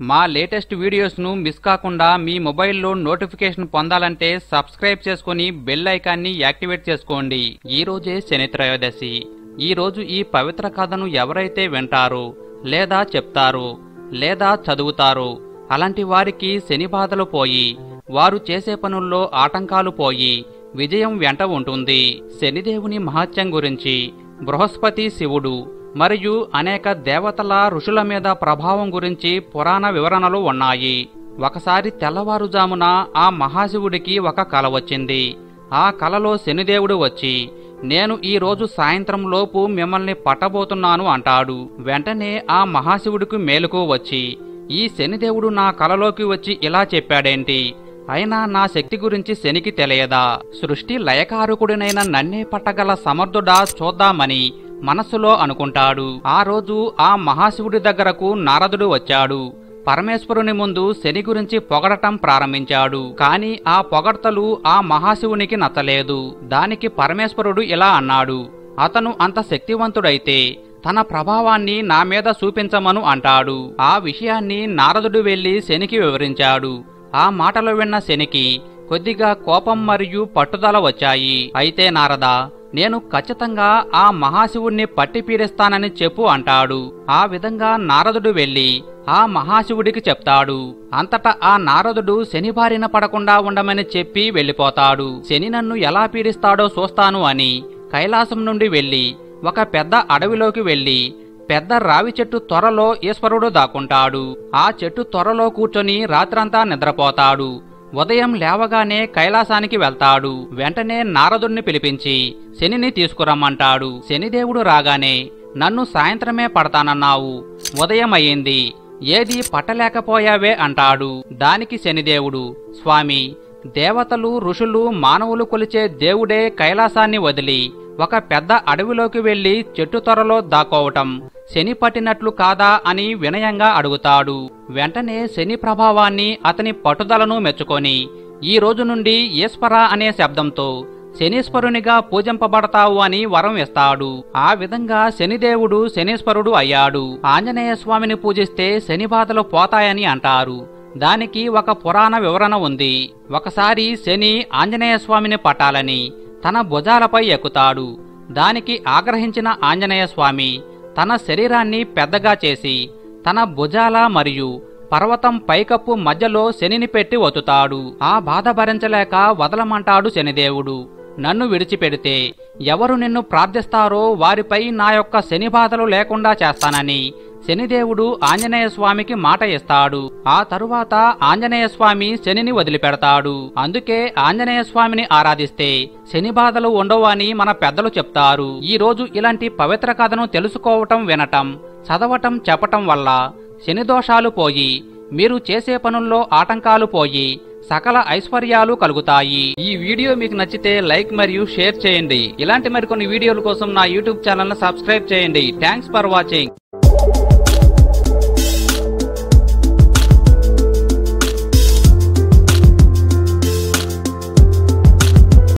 మా latest వీడియోస్ను miss కాకుండా మీ మొబైల్లో నోటిఫికేషన్ పొందాలంటే సబ్స్క్రైబ్ చేసుకుని బెల్ ఐకాన్ని యాక్టివేట్ చేసుకోండి ఈ రోజే శని త్రయోదశి ఈ రోజు ఈ పవిత్ర కథను ఎవరైతే వింటారో లేదా చెప్తారో లేదా చదువుతారో అలాంటి వారికి శని బాధలు పోయి వారు చేసే పనుల్లో ఆటంకాలు పోయి విజయం వెంట ఉంటుంది శనిదేవుని మహత్యం గురించి బృహస్పతి శివుడు మరియు అనేక దేవతల ఋషుల మీద ప్రభావం గురించి పురాణ వివరణలు ఉన్నాయి ఒకసారి తెల్లవారుజామున ఆ మహాశివుడికి ఒక కల వచ్చింది ఆ కలలో శనిదేవుడు వచ్చి నేను ఈ రోజు సాయంత్రం లోపు మిమ్మల్ని పట్టబోతున్నాను అంటాడు వెంటనే ఆ మహాశివుడికి మేలుకు వచ్చి ఈ శనిదేవుడు నా కలలోకి వచ్చి ఇలా చెప్పాడేంటి అయినా నా శక్తి గురించి శనికి తెలియదా సృష్టి లయకారకుడినైన నన్నే పట్టగల సమర్థుడా చూద్దామని మనస్సులో అనుకుంటాడు ఆ రోజు ఆ మహాశివుడి దగ్గరకు నారదుడు వచ్చాడు పరమేశ్వరుని ముందు శని గురించి పొగడటం ప్రారంభించాడు కాని ఆ పొగడ్తలు ఆ మహాశివునికి నచ్చలేదు దానికి పరమేశ్వరుడు ఇలా అన్నాడు అతను అంత శక్తివంతుడైతే తన ప్రభావాన్ని నా మీద చూపించమను అంటాడు ఆ విషయాన్ని నారదుడు వెళ్లి శనికి వివరించాడు ఆ మాటలు విన్న శనికి కొద్దిగా కోపం మరియు పట్టుదల వచ్చాయి అయితే నారదా నేను ఖచ్చితంగా ఆ మహాశివుణ్ణి పట్టి పీడిస్తానని చెప్పు అంటాడు ఆ విధంగా నారదుడు వెళ్లి ఆ మహాశివుడికి చెప్తాడు అంతటా ఆ నారదుడు శని బారిన పడకుండా ఉండమని చెప్పి వెళ్లిపోతాడు శని నన్ను ఎలా పీడిస్తాడో చూస్తాను అని కైలాసం నుండి వెళ్లి ఒక పెద్ద అడవిలోకి వెళ్లి పెద్ద రావి చెట్టు త్వరలో ఈశ్వరుడు దాక్కుంటాడు ఆ చెట్టు త్వరలో కూర్చొని రాత్రంతా నిద్రపోతాడు ఉదయం లేవగానే కైలాసానికి వెళ్తాడు వెంటనే నారదుణ్ణి పిలిపించి శనిని తీసుకురమ్మంటాడు శనిదేవుడు రాగానే నన్ను సాయంత్రమే పడతానన్నావు ఉదయం అయ్యింది ఏది పట్టలేకపోయావే అంటాడు దానికి శనిదేవుడు స్వామి దేవతలు ఋషులు మానవులు కొలిచే దేవుడే కైలాసాన్ని వదిలి ఒక పెద్ద అడవిలోకి వెళ్లి చెట్టు త్వరలో దాక్కోవటం శని పట్టినట్లు కాదా అని వినయంగా అడుగుతాడు వెంటనే శని ప్రభావాన్ని అతని పట్టుదలను మెచ్చుకొని ఈ రోజు నుండి ఈశ్వర అనే శబ్దంతో శనీశ్వరునిగా పూజింపబడతావు అని వరం ఇస్తాడు ఆ విధంగా శనిదేవుడు శనీశ్వరుడు అయ్యాడు ఆంజనేయ స్వామిని పూజిస్తే శని బాధలు పోతాయని అంటారు దానికి ఒక పురాణ వివరణ ఉంది ఒకసారి శని ఆంజనేయ స్వామిని పట్టాలని తన భుజాలపై ఎక్కుతాడు దానికి ఆగ్రహించిన ఆంజనేయ స్వామి తన శరీరాన్ని పెద్దగా చేసి తన భుజాల మరియు పర్వతం పైకప్పు మధ్యలో శనిని పెట్టి ఒతుతాడు ఆ బాధ భరించలేక వదలమంటాడు శనిదేవుడు నన్ను విడిచిపెడితే ఎవరు నిన్ను ప్రార్థిస్తారో వారిపై నా యొక్క శని బాధలు లేకుండా చేస్తానని శనిదేవుడు ఆంజనేయ స్వామికి మాట ఇస్తాడు ఆ తరువాత ఆంజనేయ స్వామి శనిని వదిలిపెడతాడు అందుకే ఆంజనేయ స్వామిని ఆరాధిస్తే శని బాధలు ఉండవని మన పెద్దలు చెప్తారు ఈ రోజు ఇలాంటి పవిత్ర కథను తెలుసుకోవటం వినటం చదవటం చెప్పటం వల్ల శని దోషాలు పోయి మీరు చేసే పనుల్లో ఆటంకాలు పోయి సకల ఐశ్వర్యాలు కలుగుతాయి ఈ వీడియో మీకు నచ్చితే లైక్ మరియు షేర్ చేయండి ఇలాంటి మరికొన్ని వీడియోల కోసం నా యూట్యూబ్ ఛానల్ సబ్స్క్రైబ్ చేయండి థ్యాంక్స్ ఫర్ వాచింగ్